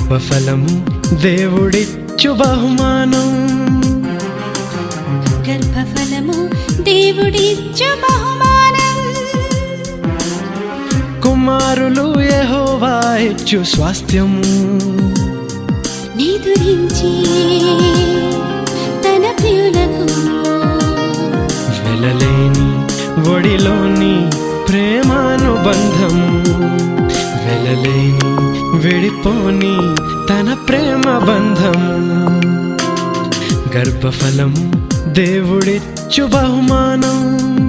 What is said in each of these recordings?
గర్భఫలము దేవుడిచ్చు బహుమానం గర్భఫలము దేవుడిచ్చు బహుమానం కుమారులు యెహోవా ఇచ్చు స్వాస్థ్యము నిదురించి తన ప్రియులకు వెలలేని ఒడిలోని ప్రేమానుబంధము వెలలేని విడిపోని తన ప్రేమ బంధము గర్భఫలము దేవుడిచ్చు బహుమానం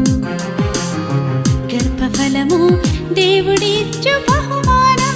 గర్భఫలము దేవుడిచ్చు బహుమానం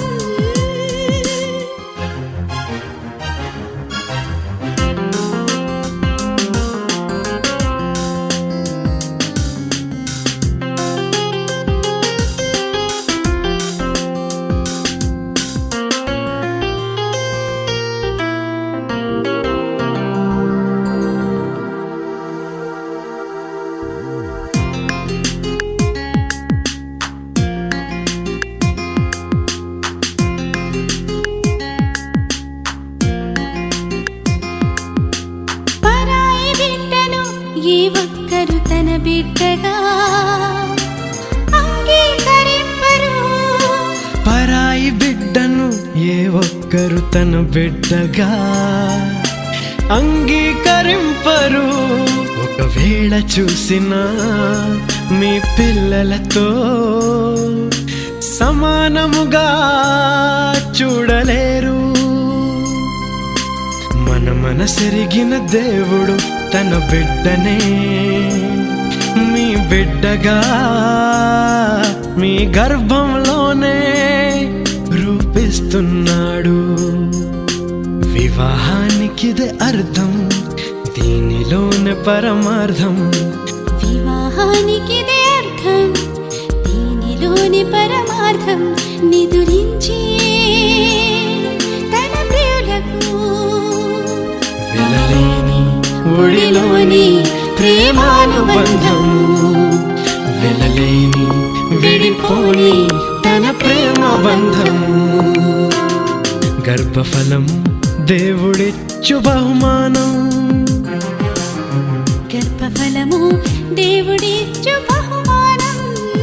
పరాయి బిడ్డను ఏ ఒక్కరు తన బిడ్డగా అంగీకరింపరు పరాయి బిడ్డను ఏ ఒక్కరు తన బిడ్డగా అంగీకరింపరు ఒకవేళ చూసినా మీ పిల్లలతో సమానముగా చూడలేరు మన మనసెరిగిన దేవుడు తన బిడ్డనే మీ బిడ్డగా మీ గర్భంలోనే రూపిస్తున్నాడు వివాహానికిదే అర్థం దీనిలోనే పరమార్థం వివాహానికిదే అర్థం దీనిలోని పరమార్థం నిదురించి తన ప్రియులకు వెలలేని ఒడిలోని ప్రేమానుబంధము వెలలేని విడిపోని తన ప్రేమ బంధము గర్భఫలము దేవుడిచ్చు బహుమానం గర్భఫలము దేవుడిచ్చు బహుమానం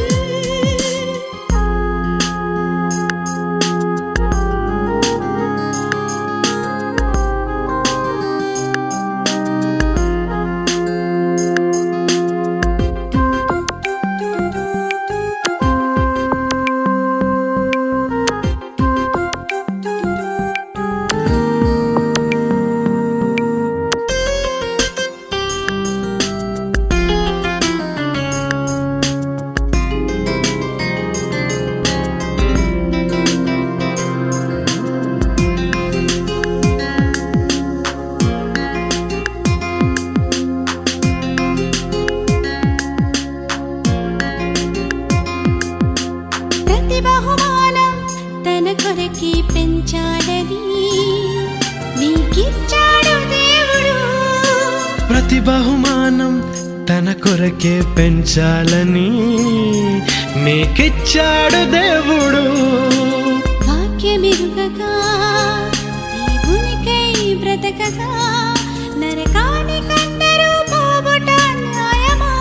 ప్రతి బహుమానం తన కొరకి పెంచాలని మీకిచ్చాడు దేవుడు ప్రతి బహుమానం తన కొరకే పెంచాలని మీకిచ్చాడు దేవుడు వాక్యమెరుగగా దేవునికై బ్రతకగా నరకానికందరూ పోవుట న్యాయమా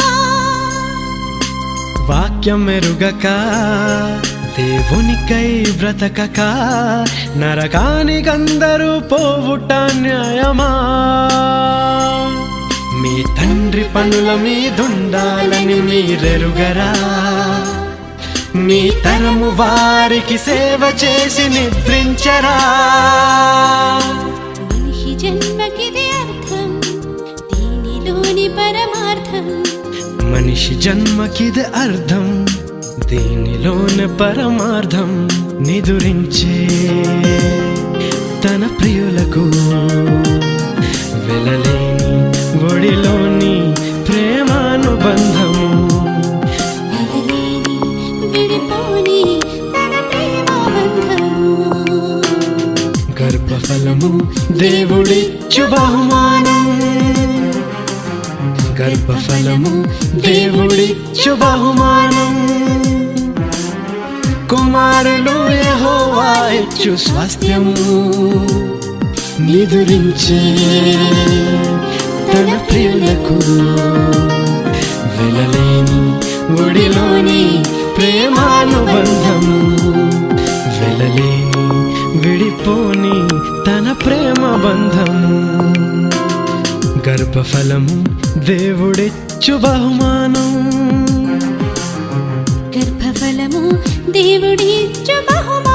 వాక్యం ఎరుగక దేవునికై బ్రతకక నరకానికందరూ పోవుట న్యాయమా మీ తండ్రి పనుల మీదుండాలని మీరెరుగరా మీ తరము వారికి సేవ చేసి నిద్రించరా మనిషి జన్మకిది అర్థం దీనిలోని పరమార్థం మనిషి జన్మకిది అర్థం దీనిలోని పరమార్థం నిదురించే తన ప్రియులకు వెలలేని ఒడిలోని ప్రేమానుబంధము వెలలేని విడిపోని తన ప్రేమ బంధము గర్భఫలము దేవుడిచ్చు బహుమానం గర్భఫలము దేవుడిచ్చు బహుమానం కుమారులు యెహోవా ఇచ్చు స్వాస్థ్యము నిదురించే తన ప్రియులకు వెలలేని ఒడిలోని ప్రేమానుబంధము వెలలేని విడిపోని తన ప్రేమ బంధము గర్భఫలము దేవుడిచ్చు బహుమానం గర్భఫలము దేవుడిచ్చు బహుమానం